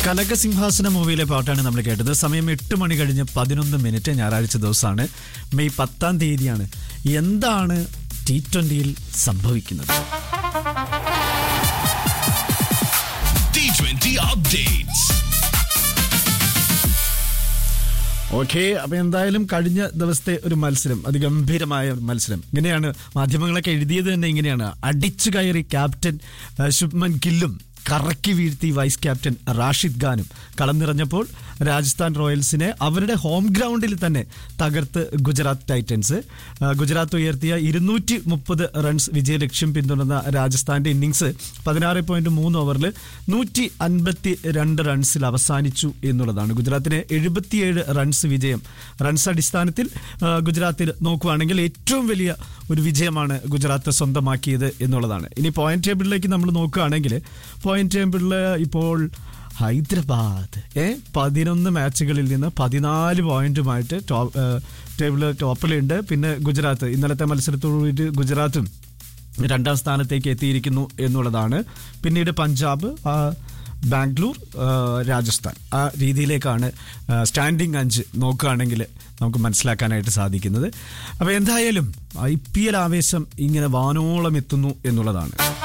കനകസിംഹാസന മൂവിയിലെ പാട്ടാണ് നമ്മൾ കേട്ടത് സമയം എട്ട് മണി കഴിഞ്ഞ് പതിനൊന്ന് മിനിറ്റ് ഞായറാഴ്ച ദിവസമാണ് മെയ് പത്താം തീയതിയാണ് എന്താണ് ടി ട്വന്റിയിൽ സംഭവിക്കുന്നത് T20 updates. ഓക്കെ അപ്പൊ എന്തായാലും കഴിഞ്ഞ ദിവസത്തെ ഒരു മത്സരം അതിഗംഭീരമായ ഒരു മത്സരം ഇങ്ങനെയാണ് മാധ്യമങ്ങളൊക്കെ എഴുതിയത് തന്നെ ഇങ്ങനെയാണ് അടിച്ചു കയറി ക്യാപ്റ്റൻ ആ, ശുഭ്മൻ ഗില്ലും കറക്കി വീഴ്ത്തി വൈസ് ക്യാപ്റ്റൻ റാഷിദ് ഖാനും കളം നിറഞ്ഞപ്പോൾ രാജസ്ഥാൻ റോയൽസിനെ അവരുടെ ഹോം ഗ്രൗണ്ടിൽ തന്നെ തകർത്ത് ഗുജറാത്ത് ടൈറ്റൻസ് ആ, ഗുജറാത്ത് ഉയർത്തിയ ഇരുന്നൂറ്റി മുപ്പത് റൺസ് വിജയലക്ഷ്യം പിന്തുടർന്ന രാജസ്ഥാന്റെ ഇന്നിങ്സ് പതിനാറ് പോയിന്റ് മൂന്ന് ഓവറിൽ നൂറ്റി അൻപത്തി രണ്ട് റൺസിൽ അവസാനിച്ചു എന്നുള്ളതാണ് ഗുജറാത്തിന് എഴുപത്തിയേഴ് റൺസ് വിജയം റൺസ് അടിസ്ഥാനത്തിൽ ആ, ഗുജറാത്തിൽ നോക്കുവാണെങ്കിൽ ഏറ്റവും വലിയ ഒരു വിജയമാണ് ഗുജറാത്ത് സ്വന്തമാക്കിയത് എന്നുള്ളതാണ് ഇനി പോയിന്റ് ടേബിളിലേക്ക് നമ്മൾ നോക്കുകയാണെങ്കിൽ പോയിന്റ് ടേബിളിൽ ഇപ്പോൾ ഹൈദരാബാദ് ഏ പതിനൊന്ന് മാച്ചുകളിൽ നിന്ന് പതിനാല് പോയിന്റുമായിട്ട് ടോപ്പ് ടേബിൾ ടോപ്പിലുണ്ട് പിന്നെ ഗുജറാത്ത് ഇന്നലത്തെ മത്സരത്തോടുകൂടി ഗുജറാത്തും രണ്ടാം സ്ഥാനത്തേക്ക് എത്തിയിരിക്കുന്നു എന്നുള്ളതാണ് പിന്നീട് പഞ്ചാബ് ആ, ബാംഗ്ലൂർ ആ, രാജസ്ഥാൻ ആ രീതിയിലേക്കാണ് ആ, സ്റ്റാൻഡിംഗ് അഞ്ച് നോക്കുകയാണെങ്കിൽ നമുക്ക് മനസ്സിലാക്കാനായിട്ട് സാധിക്കുന്നത് അപ്പോൾ എന്തായാലും ഐ പി എൽ ആവേശം ഇങ്ങനെ വാനോളം എത്തുന്നു എന്നുള്ളതാണ്